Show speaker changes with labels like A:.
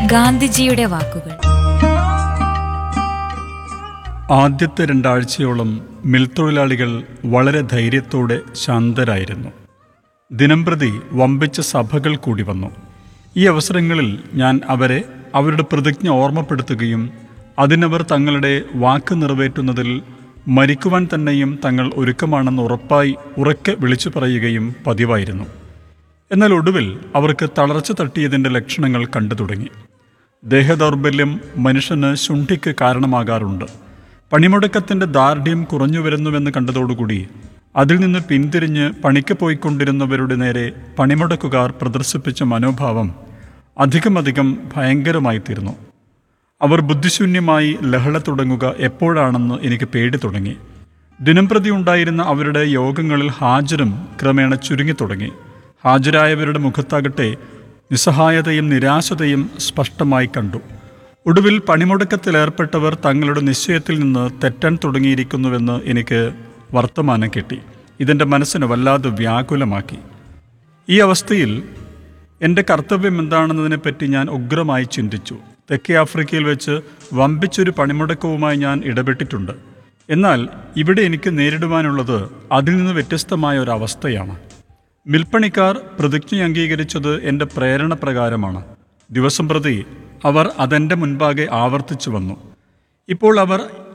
A: ഗാന്ധിജിയുടെ വാക്കുകൾ
B: ആദ്യത്തെ രണ്ടാഴ്ചയോളം മിൽത്തൊഴിലാളികൾ വളരെ ധൈര്യത്തോടെ ശാന്തരായിരുന്നു ദിനംപ്രതി വമ്പിച്ച സഭകൾ കൂടി വന്നു ഈ അവസരങ്ങളിൽ ഞാൻ അവരെ അവരുടെ പ്രതിജ്ഞ ഓർമ്മപ്പെടുത്തുകയും അതിനവർ തങ്ങളുടെ വാക്ക് നിറവേറ്റുന്നതിൽ മരിക്കുവാൻ തന്നെയും തങ്ങൾ ഒരുക്കമാണെന്ന് ഉറപ്പായി ഉറക്കെ വിളിച്ചു പറയുകയും പതിവായിരുന്നു എന്നാൽ ഒടുവിൽ അവർക്ക് തളർച്ച തട്ടിയതിൻ്റെ ലക്ഷണങ്ങൾ കണ്ടു തുടങ്ങി ദേഹദൗർബല്യം മനുഷ്യന് ശുണ്ഠിക്ക് കാരണമാകാറുണ്ട് പണിമുടക്കത്തിൻ്റെ ദാർഢ്യം കുറഞ്ഞു വരുന്നുവെന്ന് കണ്ടതോടുകൂടി അതിൽ നിന്ന് പിന്തിരിഞ്ഞ് പണിക്ക് പോയിക്കൊണ്ടിരുന്നവരുടെ നേരെ പണിമുടക്കുകാർ പ്രദർശിപ്പിച്ച മനോഭാവം അധികമധികം ഭയങ്കരമായി തീർന്നു അവർ ബുദ്ധിശൂന്യമായി ലഹള തുടങ്ങുക എപ്പോഴാണെന്ന് എനിക്ക് പേടി തുടങ്ങി ദിനംപ്രതി ഉണ്ടായിരുന്ന അവരുടെ യോഗങ്ങളിൽ ഹാജരും ക്രമേണ ചുരുങ്ങിത്തുടങ്ങി ഹാജരായവരുടെ മുഖത്താകട്ടെ നിസ്സഹായതയും നിരാശതയും സ്പഷ്ടമായി കണ്ടു ഒടുവിൽ പണിമുടക്കത്തിലേർപ്പെട്ടവർ തങ്ങളുടെ നിശ്ചയത്തിൽ നിന്ന് തെറ്റാൻ തുടങ്ങിയിരിക്കുന്നുവെന്ന് എനിക്ക് വർത്തമാനം കിട്ടി ഇതെൻ്റെ മനസ്സിനെ വല്ലാതെ വ്യാകുലമാക്കി ഈ അവസ്ഥയിൽ എൻ്റെ കർത്തവ്യം എന്താണെന്നതിനെപ്പറ്റി ഞാൻ ഉഗ്രമായി ചിന്തിച്ചു തെക്കേ ആഫ്രിക്കയിൽ വെച്ച് വമ്പിച്ചൊരു പണിമുടക്കവുമായി ഞാൻ ഇടപെട്ടിട്ടുണ്ട് എന്നാൽ ഇവിടെ എനിക്ക് നേരിടുവാനുള്ളത് അതിൽ നിന്ന് വ്യത്യസ്തമായ ഒരു അവസ്ഥയാണ് മിൽപ്പണിക്കാർ പ്രതിജ്ഞ അംഗീകരിച്ചത് എൻ്റെ പ്രേരണ പ്രകാരമാണ് ദിവസം പ്രതി അവർ അതെൻ്റെ മുൻപാകെ ആവർത്തിച്ചു വന്നു ഇപ്പോൾ അവർ